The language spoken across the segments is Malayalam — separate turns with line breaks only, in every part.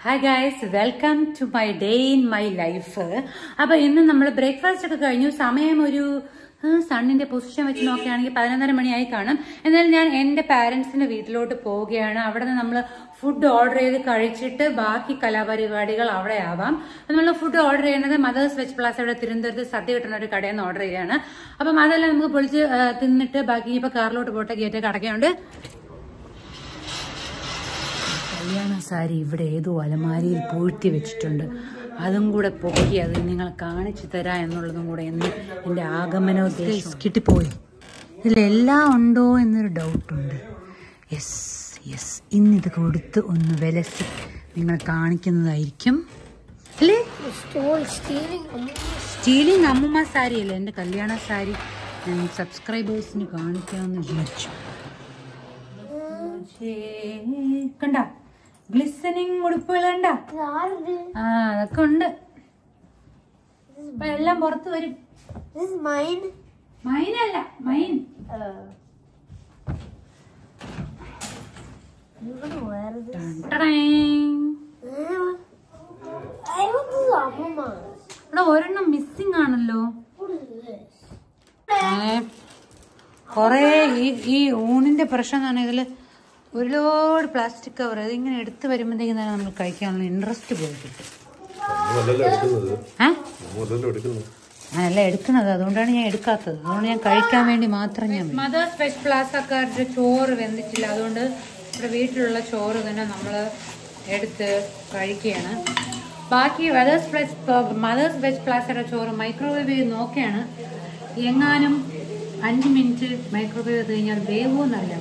Hi guys welcome to my day in my life അപ്പൊ ഇന്ന് നമ്മൾ ബ്രേക്ക്ഫാസ്റ്റ് ഒക്കെ കഴിഞ്ഞു സമയം ഒരു സണ്ണിന്റെ പൊസിഷൻ വെച്ച് നോക്കുകയാണെങ്കിൽ പതിനൊന്നര മണിയായി കാണും എന്നാൽ ഞാൻ എന്റെ പാരന്റ്സിന്റെ വീട്ടിലോട്ട് പോവുകയാണ് അവിടെ നിന്ന് നമ്മൾ ഫുഡ് ഓർഡർ ചെയ്ത് കഴിച്ചിട്ട് ബാക്കി കലാപരിപാടികൾ അവിടെ ആവാം നമ്മൾ ഫുഡ് ഓർഡർ ചെയ്യുന്നത് മദേഴ്സ് വെച്ച് പ്ലാസ് ഇവിടെ തിരുവനന്തപുരത്ത് സദ്യ കിട്ടുന്ന ഒരു കടയിൽ നിന്ന് ഓർഡർ ചെയ്യുകയാണ് അപ്പം അതെല്ലാം നമുക്ക് പൊളിച്ച് ആ, തിന്നിട്ട് ബാക്കി ഇപ്പൊ കാറിലോട്ട് പോട്ടെ ഗേറ്റ് അടയ്ക്കാനുണ്ട് കല്യാണ സാരി ഇവിടെ ഏതോ അലമാരിയിൽ പൂഴ്ത്തി വെച്ചിട്ടുണ്ട് അതും കൂടെ പൊക്കി അത് നിങ്ങൾ കാണിച്ചു തരാ എന്നുള്ളതും കൂടെ എന്ന് എൻ്റെ ആഗമനോദ്ദേശം കിട്ടിപ്പോയി ഇതിലെല്ലാം ഉണ്ടോ എന്നൊരു ഡൗട്ടുണ്ട് യെസ് യെസ് ഇന്നിത് കൊടുത്ത് ഒന്ന് വിലസി നിങ്ങൾ കാണിക്കുന്നതായിരിക്കും അല്ലേ
Stole stealing
സ്റ്റീലിംഗ് അമ്മൂമ്മ സാരി അല്ലേ എൻ്റെ കല്യാണ സാരി ഞാൻ സബ്സ്ക്രൈബേഴ്സിന് കാണിക്കാമെന്ന് വിചാരിച്ചു കണ്ട ഗ്ലിസനിങ് ഉടുപ്പുകൾ കണ്ട
ആരത്
ആ അതൊക്കെ ഉണ്ട് ഇപ്പൊ എല്ലാം പുറത്ത് വരും
This is mine.
മൈനല്ല mine
Uh, you're gonna wear this.
ടൺ ടടേങ്.
Uh, I want this Amama's.
ഇവിടെ ഒരെണ്ണം മിസ്സിംഗ് ആണല്ലോ
What is this?
ഏ, കൊറേ ഈ ഈ ഊണിന്റെ പ്രശ്നം എന്ന് പറഞ്ഞാൽ ഇതില് ഒരുപാട് പ്ലാസ്റ്റിക് കവർ അതിങ്ങനെ എടുത്ത് വരുമ്പോഴത്തേക്കും തന്നെ നമ്മൾ കഴിക്കാനുള്ള ഇൻട്രസ്റ്റ് പോയി കിട്ടും
നമ്മളല്ല എടുക്കുന്നത്
ഏ
നമ്മളല്ല എടുക്കുന്നത്
ഞാനല്ല എടുക്കുന്നത് അതുകൊണ്ടാണ് ഞാൻ എടുക്കാത്തത് അതുകൊണ്ട് ഞാൻ കഴിക്കാൻ വേണ്ടി മാത്രം ഞാൻ മദേഴ്സ് വെജ് പ്ലാസക്കാരുടെ ചോറ് വെന്തിട്ടില്ല അതുകൊണ്ട് ഇവിടെ വീട്ടിലുള്ള ചോറ് തന്നെ നമ്മൾ എടുത്ത് കഴിക്കുകയാണ് ബാക്കി മദേഴ്സ് പ്ലസ് മദേഴ്സ് വെജ് പ്ലാസയുടെ ചോറ് മൈക്രോവേവ് ചെയ്ത് നോക്കുകയാണ് എങ്ങാനും അഞ്ച് മിനിറ്റ് മൈക്രോവേവ് ചെയ്ത് കഴിഞ്ഞാൽ വേവോ നല്ല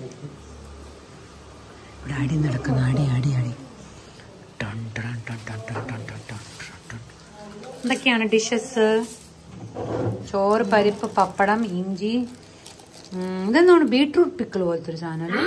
ഇവിടെ അടി നടക്കുന്ന അടി അടി അടി ടൺ ടൺ ടൺ ടൺ ടൺ ടൺ ടൺ ടൺ ടൺ ടൺ. എന്തൊക്കെയാണ് ഡിഷസ് ചോറ് പരിപ്പ് പപ്പടം ഇഞ്ചി ഉം, ഇതെന്താണ് ബീട്രൂട്ട് പിക്കിൾ പോലത്തെ ഒരു സാധനം അല്ലേ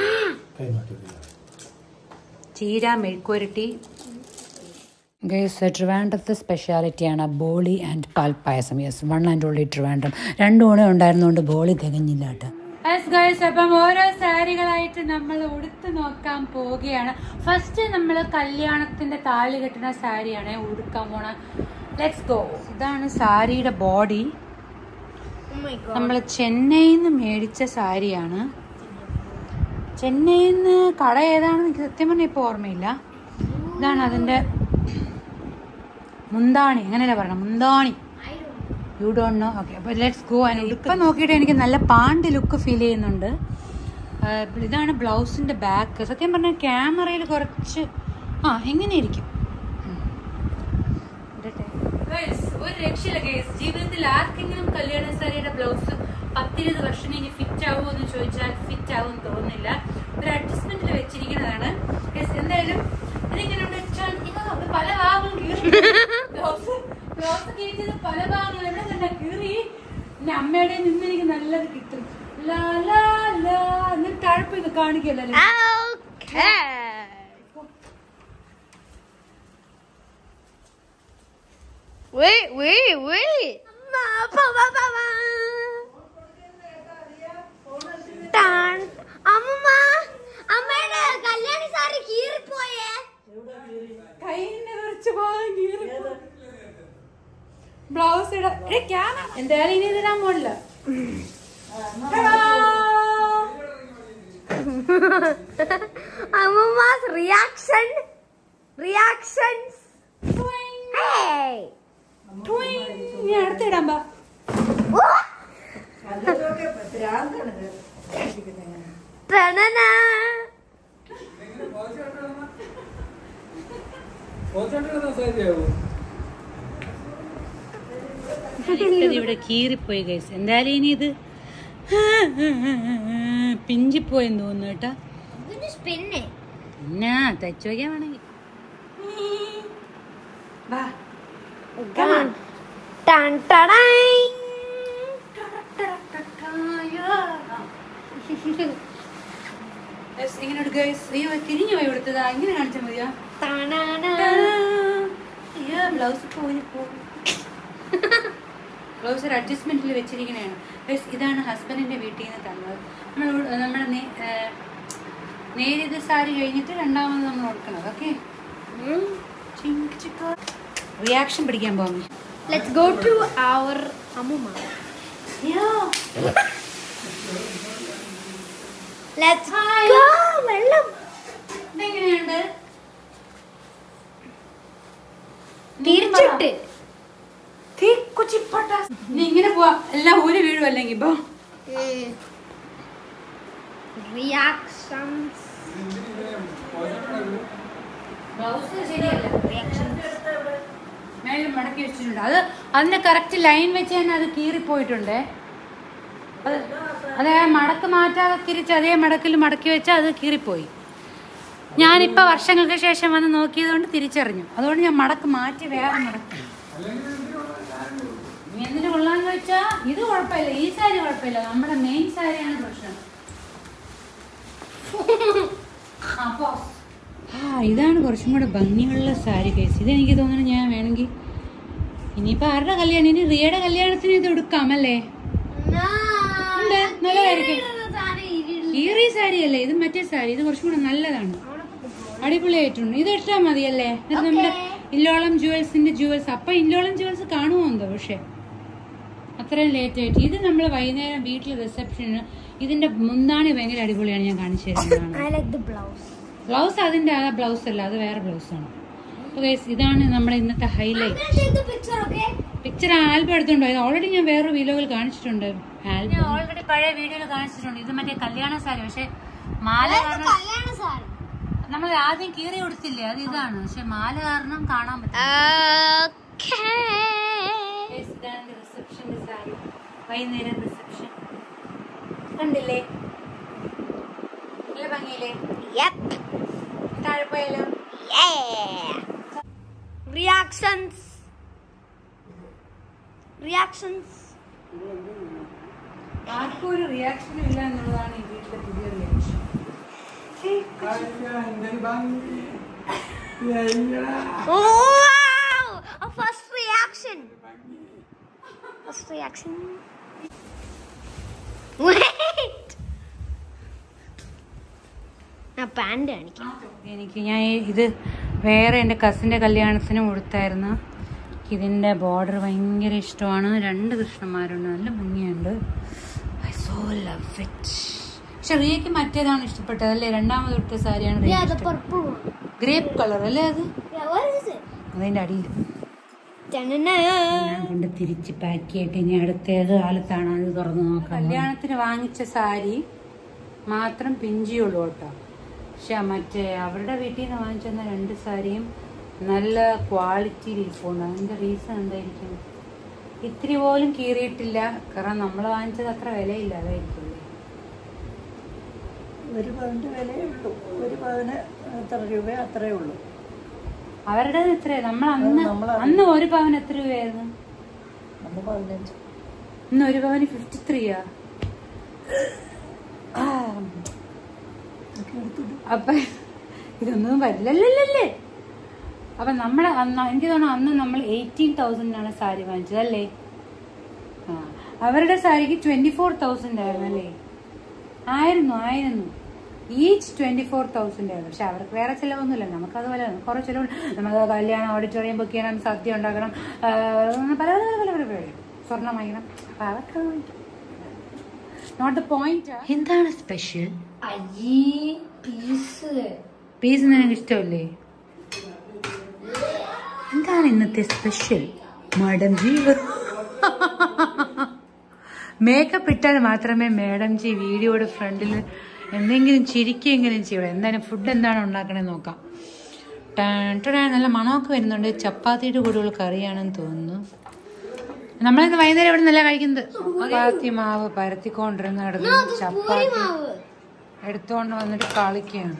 ചീര മെഴുക്കുരട്ടി ഗേസ് ട്രിവാൻഡ്രത്തെ സ്പെഷ്യാലിറ്റിയാണ് boli and palpayasam yes one and only Trivandrum രണ്ടു കൂടെ ഉണ്ടായിരുന്നുകൊണ്ട് ബോളി തികഞ്ഞില്ല കേട്ടോ അപ്പം ഓരോ സാരികളായിട്ട് നമ്മൾ ഉടുത്ത് നോക്കാൻ പോവുകയാണ് ഫസ്റ്റ് നമ്മൾ കല്യാണത്തിന്റെ താലി കെട്ടുന്ന സാരിയാണ് ഉടുക്കാൻ പോണ ലെറ്റ്സ് ഗോ ഇതാണ് സാരിയുടെ ബോഡി
Oh my god.
നമ്മൾ ചെന്നൈയിൽ നിന്ന് മേടിച്ച സാരിയാണ് ചെന്നൈയിൽ നിന്ന് കട ഏതാണെന്ന് എനിക്ക് സത്യം പറഞ്ഞാൽ ഇപ്പോൾ ഓർമ്മയില്ല ഇതാണ് അതിന്റെ മുന്താണി അങ്ങനെയല്ല പറയണം മുന്താണി യു ഡോണ്ട് നോ ഓക്കെ അപ്പോൾ ലെറ്റ്സ് ഗോ ആൻഡ് ഇപ്പം നോക്കിയിട്ട് എനിക്ക് നല്ല പാണ്ട് ലുക്ക് ഫീൽ ചെയ്യുന്നുണ്ട് ആ, ഇതാണ് ബ്ലൗസിന്റെ ബാക്ക് സത്യം പറഞ്ഞാൽ ക്യാമറയിൽ കുറച്ച് ആ എങ്ങനെ ഇരിക്കും Guys, ഒരു രക്ഷയില്ല ഗൈസ് ജീവിതത്തിൽ ആർക്കെങ്കിലും കല്യാണ സാരിയുടെ ബ്ലൗസ് പത്തിരുപത് വർഷം കഴിഞ്ഞ് ഫിറ്റ് ആവുമോ എന്ന് ചോദിച്ചാൽ ഫിറ്റ് ആവും തോന്നുന്നില്ല ഒരു അഡ്ജസ്റ്റ്മെന്റിൽ വെച്ചിരിക്കുന്നതാണ് Guys, എന്തായാലും ഇതിങ്ങനെ വെച്ചാൽ ഇത് പല ഭാഗങ്ങളും കീറി ബ്ലൗസ് ബ്ലൗസ് കീറിച്ചത് പല ഭാഗങ്ങളും എവിടെ കണ്ട കീറി എന്റെ അമ്മയുടെ നിന്ന് എനിക്ക് നല്ലത് കിട്ടും ലാ ലാ ലാ എന്നിട്ട് തഴപ്പ് ഇത് കാണിക്കല്ലോ
Okay. Wait, wait, wait. ടാൻ. അമ്മമ്മ അമ്മയുടെ കല്യാണി സാരി കീറിപ്പോയേ
കൈയിന്റെ കുറച്ച് ഭാഗം കീറി ബ്ലൗസ് ഇട ക്യാമറ എന്തായാലും ഇനി ഇതിടാൻ പോണില്ല
അമ്മമ്മ's reaction reactions hey
ഇനി അടുത്തിടാൻ പാ
Ta-na-na.
ഇത് ഇവിടെ കീറിപ്പോയി ഗൈസ് എന്തായാലും ഇനി ഇത് പിഞ്ചിപ്പോയെന്ന് തോന്നുന്നു കേട്ടാ
ഇതിന് spin it.
പിന്നെ തച്ചു വയ്ക്കാൻ വേണമെങ്കിൽ വാ
Dun, dun, ta-dang.
Yes, ഇങ്ങനെ എടുക്കുക guys. അയ്യോ തിരിഞ്ഞു പോയി കൊടുത്തതാ ഇങ്ങനെ കാണിച്ചാൽ മതിയാ
Ta-na-na.
അയ്യോ ബ്ലൗസ് പോയി പോകും ബ്ലൗസ് ഒരു അഡ്ജസ്റ്റ്മെന്റിൽ വെച്ചിരിക്കണതാണ് Guys, ഇതാണ് ഹസ്ബൻഡിന്റെ വീട്ടിൽ നിന്ന് തന്നത് നമ്മൾ നമ്മുടെ നേ- ഏർ നേരിയത് സാരി കഴിഞ്ഞിട്ട് രണ്ടാമത് നമ്മൾ കൊടുക്കണത് ഓക്കെ റിയാക്ഷൻ പിടിക്കാൻ പോകുന്നു
Let's go to our Amuma. Let's go. വെള്ളം
ഇതെങ്ങനെയുണ്ട്
തിരിച്ചിട്ട്
തീ കുച്ചിപ്പട്ട നീ ഇങ്ങനെ പോവാ എല്ലാം ഊര് വീഴും അല്ലെങ്കിൽ ഇപ്പൊ
റിയാക്ഷൻസ്
ബ്ലൗസ് ശരിയല്ല മേളിൽ മടക്കി വെച്ചിട്ടുണ്ട് അത് അതിന്റെ കറക്റ്റ് ലൈൻ വെച്ച് തന്നെ അത് കീറിപ്പോയിട്ടുണ്ട് അത് അത് ആ മടക്ക് മാറ്റാതെ തിരിച്ച് അതേ മടക്കിൽ മടക്കി വെച്ചാൽ അത് കീറിപ്പോയി ഞാനിപ്പോൾ വർഷങ്ങൾക്ക് ശേഷം വന്ന് നോക്കിയതുകൊണ്ട് തിരിച്ചറിഞ്ഞു അതുകൊണ്ട് ഞാൻ മടക്ക് മാറ്റി വേറെ മടക്കി ഇനി എന്തിനു കൊള്ളാന്ന് വെച്ചാൽ ഇത് കുഴപ്പമില്ല ഈ സാരി കുഴപ്പമില്ല നമ്മുടെ മെയിൻ സാരിയാണ് പ്രശ്നം അപ്പോ ആ ഇതാണ് കുറച്ചും കൂടെ ഭംഗിയുള്ള സാരി കേസ് ഇത് എനിക്ക് തോന്നുന്നു ഞാൻ വേണമെങ്കിൽ ഇനിയിപ്പോ ആരുടെ കല്യാണം ഇനി റിയയുടെ കല്യാണത്തിന് ഇത് എടുക്കാം അല്ലേ ഉണ്ട്, നല്ലതായിരിക്കും. കീറിയ സാരി അല്ലേ ഇത് മറ്റേ സാരി ഇത് കുറച്ചും കൂടെ നല്ലതാണ് അടിപൊളിയായിട്ടുണ്ട് ഇത് ഇട്ടാ മതിയല്ലേ ഇത് നമ്മുടെ ഇല്ലോളം ജുവൽസിന്റെ ജുവൽസ് അപ്പൊ ഇല്ലോളം ജുവൽസ് കാണുമോ എന്തോ പക്ഷെ അത്രയും ലേറ്റ് ആയിട്ട് ഇത് നമ്മൾ വൈകുന്നേരം വീട്ടിൽ റിസപ്ഷന് ഇതിന്റെ മുന്താണി ഭയങ്കര അടിപൊളിയാണ് ഞാൻ കാണിച്ചു തരുന്നതാണ്
I like the blouse
blouse അതിന്റെ ആ ബ്ലൗസ് അല്ല അത് വേറെ ബ്ലൗസ് ആണ് അപ്പൊ guys, ഇതാണ് നമ്മുടെ ഇന്നത്തെ highlight
picture okay
picture album എടുത്തുണ്ടോ ഇത് ഓൾറെഡി ഞാൻ വേറെ വീഡിയോയിൽ കാണിച്ചിട്ടുണ്ട് ആൽബം ഓൾറെഡി പഴയ വീഡിയോയിൽ കാണിച്ചിട്ടുണ്ട് ഇത് മറ്റേ കല്യാണ സാരി പക്ഷെ മാല കാരണം
കല്യാണ സാരി
നമ്മൾ ആദ്യം കീറി കൊടുത്തില്ലേ അത് ഇതാണ് പക്ഷെ മാല കാരണം കാണാൻ പറ്റും Guys, ഇതാണ് റിസപ്ഷന്റെ സാരി വൈകുന്നേരം റിസപ്ഷൻ കണ്ടില്ലേ നല്ല ഭംഗിയില്ലേ
യെപ്പ്
താഴെ പോയാലോ
റിയാക്ഷൻസ് റിയാക്ഷൻസ്
ആർക്കും ഒരു റിയാക്ഷനും ഇല്ല എന്നുള്ളതാണ് ഈ വീട്ടിലെ പുതിയ reaction
first reaction first reaction ഞാൻ പാൻറ് കാണിക്കാം
എനിക്ക് ഞാൻ ഈ- ഇത് വേറെ എൻ്റെ കസിൻ്റെ കല്യാണത്തിന് കൊടുത്തായിരുന്നു ഇതിൻ്റെ ബോർഡർ ഭയങ്കര ഇഷ്ടമാണ് രണ്ട് കൃഷ്ണന്മാരുണ്ട് നല്ല ഭംഗിയുണ്ട് ഐ സോ ലവ് ഇറ്റ് പക്ഷെ റിയക്ക് മറ്റേതാണ് ഇഷ്ടപ്പെട്ടത് അല്ലേ രണ്ടാമത് കൊടുത്ത സാരിയാണ് റിയക്ക് ഇഷ്ടം
പർപ്പിൾ
ഗ്രേപ്പ് കളർ അല്ലേ അത് അതിൻ്റെ അടിയിൽ ഞാൻ കൊണ്ട് തിരിച്ച് പാക്ക് ചെയ്തിട്ട് ഇനി അടുത്ത ഏത് കാലത്താണ് അത് തുറന്ന് നോക്കാം കല്യാണത്തിന് വാങ്ങിച്ച സാരി മാത്രം പിഞ്ചിയുള്ളൂ കേട്ടോ പക്ഷെ മറ്റേ അവരുടെ വീട്ടിൽ നിന്ന് വാങ്ങിച്ചെന്ന രണ്ട് സാരിയും നല്ല ക്വാളിറ്റിയിൽ ഇരിപ്പുണ്ട് അതിന്റെ റീസൺ എന്തായിരിക്കും ഇത്തിരി പോലും കീറിയിട്ടില്ല കാരണം നമ്മൾ വാങ്ങിച്ചത് അത്ര വിലയില്ല അതായിരിക്കും
ഒരു പവന്റെ വിലയേ ഉള്ളൂ ഒരു പവന് എത്ര രൂപ അത്രേ ഉള്ളൂ
അവരുടെ എത്രയാ നമ്മൾ അന്ന് അന്ന് ഒരു പവൻ എത്ര രൂപയായിരുന്നു
അന്ന് പതിനഞ്ച്
ഇന്ന് ഒരു പവന് ഫിഫ്റ്റി ത്രീയാ
ഒക്കെ എടുത്തിട്ട്
അപ്പൊ ഇതൊന്നും വരില്ലല്ലേ അപ്പൊ നമ്മള് അന്ന് എനിക്ക് തോന്നുന്നു അന്ന് നമ്മൾ എയ്റ്റീൻ തൗസൻഡിനാണ് സാരി വാങ്ങിച്ചത് അല്ലേ ആ അവരുടെ സാരിക്ക് ട്വന്റി ഫോർ തൗസൻഡ് ആയിരുന്നു അല്ലേ ആയിരുന്നു ആയിരുന്നു ഈച്ച് ട്വന്റി ഫോർ തൗസൻഡ് ആയിരുന്നു പക്ഷെ അവർക്ക് വേറെ ചിലവൊന്നുമില്ല നമുക്ക് അതുപോലെ കുറെ ചിലവ് നമുക്ക് കല്യാണം ഓഡിറ്റോറിയം ബുക്ക് ചെയ്യണം സദ്യ ഉണ്ടാക്കണം ആ, പല പല പല പല പല സ്വർണ്ണം വാങ്ങിക്കണം അപ്പൊ അതൊക്കെ നോട്ട് ദ പോയിന്റ് എന്താണ് സ്പെഷ്യൽ
അയ്യേ പീസ്
പീസ് നിനക്ക് ഇഷ്ടമല്ലേ എന്താണ് ഇന്നത്തെ സ്പെഷ്യൽ മാഡം ജി മേക്കപ്പ് ഇട്ടാൽ മാത്രമേ മാഡം ജി വീഡിയോയുടെ ഫ്രണ്ടിൽ എന്തെങ്കിലും ചിരിക്കെങ്കിലും ചെയ്യണം എന്തായാലും ഫുഡ് എന്താണ് ഉണ്ടാക്കണേ നോക്കാം ടാൻ ടാൻ നല്ല മണമൊക്കെ വരുന്നുണ്ട് ചപ്പാത്തിയുടെ കൂടെയുള്ള കറിയാണെന്ന് തോന്നുന്നു നമ്മളിന്ന് വൈകുന്നേരം ഇവിടെ നല്ല കഴിക്കുന്നത് ചപ്പാത്തി മാവ് പരത്തിക്കൊണ്ടിരുന്ന് കിടന്ന് ചപ്പാത്തി എടുത്തുകൊണ്ട് വന്നിട്ട് കളിക്കുകയാണ്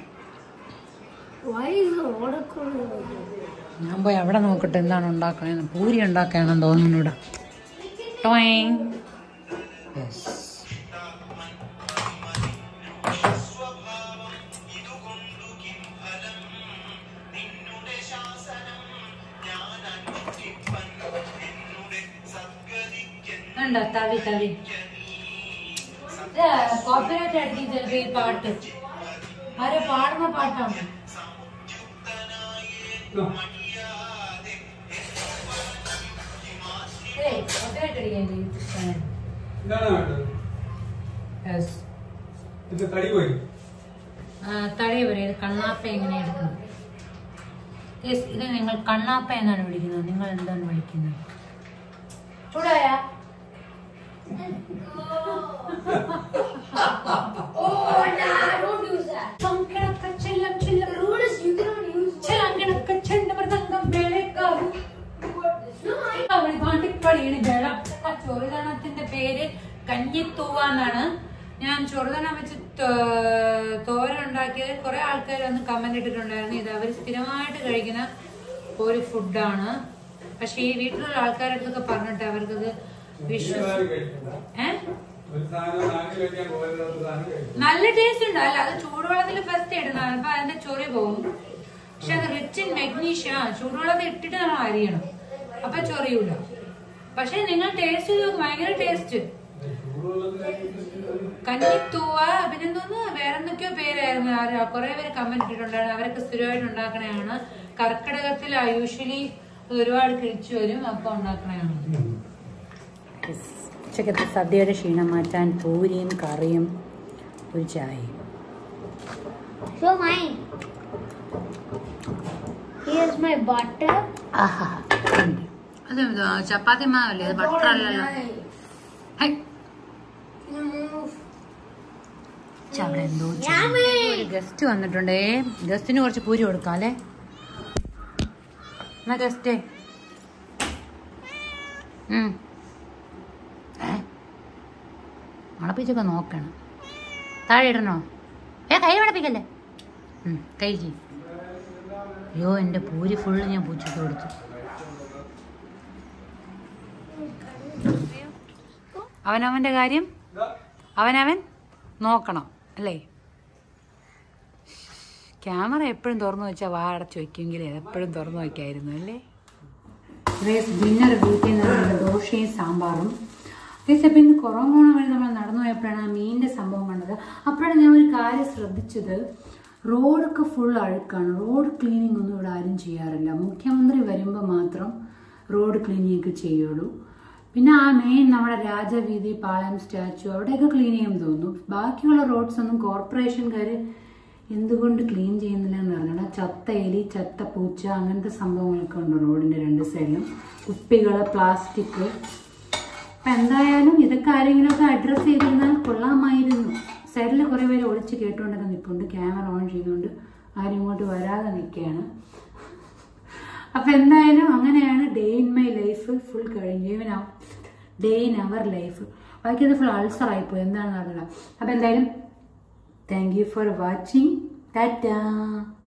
ഞാൻ പോയി അവിടെ നോക്കട്ടെ എന്താണ് ഉണ്ടാക്കണേന്ന് പൂരി ഉണ്ടാക്കാണെന്ന് തോന്നുന്നു ഇവിടെ ടോയിങ് യെസ് കണ്ടോ തവി തവി കോപ്പറേറ്റ് അടിക്കും ചിലപ്പോ ഈ പാട്ട് ആരോ പാടുന്ന പാട്ടാണ്
എന്താണ് വേണ്ടത് ഇത് തടി പോയി
തടി പറയത് കണ്ണാപ്പ എങ്ങനെ എടുക്കുന്നത് Yes, ഇത് നിങ്ങൾ കണ്ണാപ്പ എന്നാണ് വിളിക്കുന്നത് നിങ്ങൾ എന്താണ് വിളിക്കുന്നത് ചൂടായ ചൊറുതണത്തിന്റെ പേര് കഞ്ഞിത്തൂവ എന്നാണ് ഞാൻ ചൊറുതണം വെച്ച് തോ- തോരൻ ഉണ്ടാക്കിയത് കുറെ ആൾക്കാർ വന്ന് കമന്റ് ഇട്ടിട്ടുണ്ടായിരുന്നു ഇത് അവർ സ്ഥിരമായിട്ട് കഴിക്കുന്ന ഒരു ഫുഡാണ് പക്ഷെ ഈ വീട്ടിലുള്ള ആൾക്കാരുടെ അടുത്തൊക്കെ പറഞ്ഞിട്ട് അവർക്കത് വിശ്വസി ഏഹ്
ഒരു സാധനം നാട്ടിൽ കഴിക്കാൻ പോകുന്ന സാധനം കഴിക്കും
നല്ല ടേസ്റ്റ് ഉണ്ട് അല്ല അത് ചൂടുവെള്ളത്തിൽ ഫസ്റ്റ് ഇടുന്ന അപ്പൊ അതിന്റെ ചൊറി പോകും പക്ഷെ അത് റിച്ച് ഇൻ മെഗ്നീഷ്യ ചൂടുവെള്ളത്തിൽ ഇട്ടിട്ട് നമ്മൾ അരിയണം അപ്പൊ ചൊറിയൂല പക്ഷെ നിങ്ങൾ ടേസ്റ്റ് ചെയ്ത് നോക്ക് ഭയങ്കര ടേസ്റ്റ് കഞ്ഞിത്തൂവ പിന്നെന്തോന്ന് വേറെ എന്തൊക്കെയോ പേരായിരുന്നു ആര് കുറെ പേര് കമന്റ് ഇട്ടിട്ടുണ്ടായിരുന്നു അവരൊക്കെ സ്ഥിരമായിട്ട് ഉണ്ടാക്കണതാണ് കർക്കിടകത്തിൽ യൂഷ്വലി ഒരുപാട് കിഴിച്ചു വരും അപ്പൊ ഉണ്ടാക്കണതാണ് ഉച്ചക്കത്തെ സദ്യയുടെ ക്ഷീണം മാറ്റാൻ പൂരിയും കറിയും ഒരു ചായയും
Show mine. Here's my butter.
ആഹാ ഉണ്ട്. അത് ഇത് ചപ്പാത്തി മാവല്ലേ അത് ബട്ടർ അല്ലല്ലോ ഹൈ, ഛെ, അവിടെ എന്തോ ചെയ്യുന്നു. ഒരു ഗസ്റ്റ് വന്നിട്ടുണ്ടേ ഗസ്റ്റിന് കുറച്ച് പൂരി കൊടുക്കാം അല്ലേ എന്നാ ഗസ്റ്റേ ഉം. ഏ? മണപ്പിച്ചൊക്കെ നോക്കണം താഴെ ഇടണോ ഏ കൈ മണപ്പിക്കല്ലേ ഉം, കൈ ചെയ്യും അയ്യോ എൻ്റെ പൂരി ഫുള്ള് ഞാൻ പൂച്ചയ്ക്ക് കൊടുത്തു അവനവൻ്റെ കാര്യം അവനവൻ നോക്കണം അല്ലേ ക്യാമറ എപ്പോഴും തുറന്നു വെച്ചാൽ വാ അടച്ചു വയ്ക്കുമെങ്കിൽ എപ്പോഴും തുറന്നു വയ്ക്കായിരുന്നു അല്ലേ ഡിന്നർ വീട്ടിൽ നിന്ന് ദോശയും സാമ്പാറും അപ്പം ഇന്ന് കൊറോണ വഴി നമ്മൾ നടന്നു പോയപ്പോഴാണ് ആ മീനിന്റെ സംഭവം കണ്ടത് അപ്പോഴാണ് ഞാൻ ഒരു കാര്യം ശ്രദ്ധിച്ചത് റോഡൊക്കെ ഫുൾ അഴുക്കാണ് റോഡ് ക്ലീനിങ് ഒന്നും ഇവിടെ ആരും ചെയ്യാറില്ല മുഖ്യമന്ത്രി വരുമ്പോൾ മാത്രം റോഡ് ക്ലീനിങ് ഒക്കെ ചെയ്യുള്ളൂ പിന്നെ ആ മെയിൻ നമ്മുടെ രാജവീതി പാളയം സ്റ്റാച്ചു അവിടെയൊക്കെ ക്ലീൻ ചെയ്യും തോന്നുന്നു ബാക്കിയുള്ള റോഡ്സ് ഒന്നും കോർപ്പറേഷൻകാർ എന്തുകൊണ്ട് ക്ലീൻ ചെയ്യുന്നില്ല എന്ന് പറഞ്ഞാൽ ചത്ത എലി ചത്ത പൂച്ച അങ്ങനത്തെ സംഭവങ്ങളൊക്കെ ഉണ്ട് റോഡിന്റെ രണ്ട് സൈഡിലും കുപ്പികൾ പ്ലാസ്റ്റിക് അപ്പൊ എന്തായാലും ഇതൊക്കെ ആരെങ്കിലുമൊക്കെ അഡ്രസ്സ് ചെയ്തിരുന്നാൽ കൊള്ളാമായിരുന്നു സൈഡിൽ കുറെ പേര് ഒളിച്ച് കേട്ടുകൊണ്ടൊക്കെ നിൽപ്പുണ്ട് ക്യാമറ ഓൺ ചെയ്തുകൊണ്ട് ആരും ഇങ്ങോട്ട് വരാതെ നിൽക്കുകയാണ് അപ്പൊ എന്തായാലും അങ്ങനെയാണ് day in my life full കഴിഞ്ഞു even day in our life ബാക്കിയത് ഫുൾ അൾസർ ആയിപ്പോയി എന്താണെന്ന് അറിയില്ല അപ്പൊ എന്തായാലും thank you for watching Tata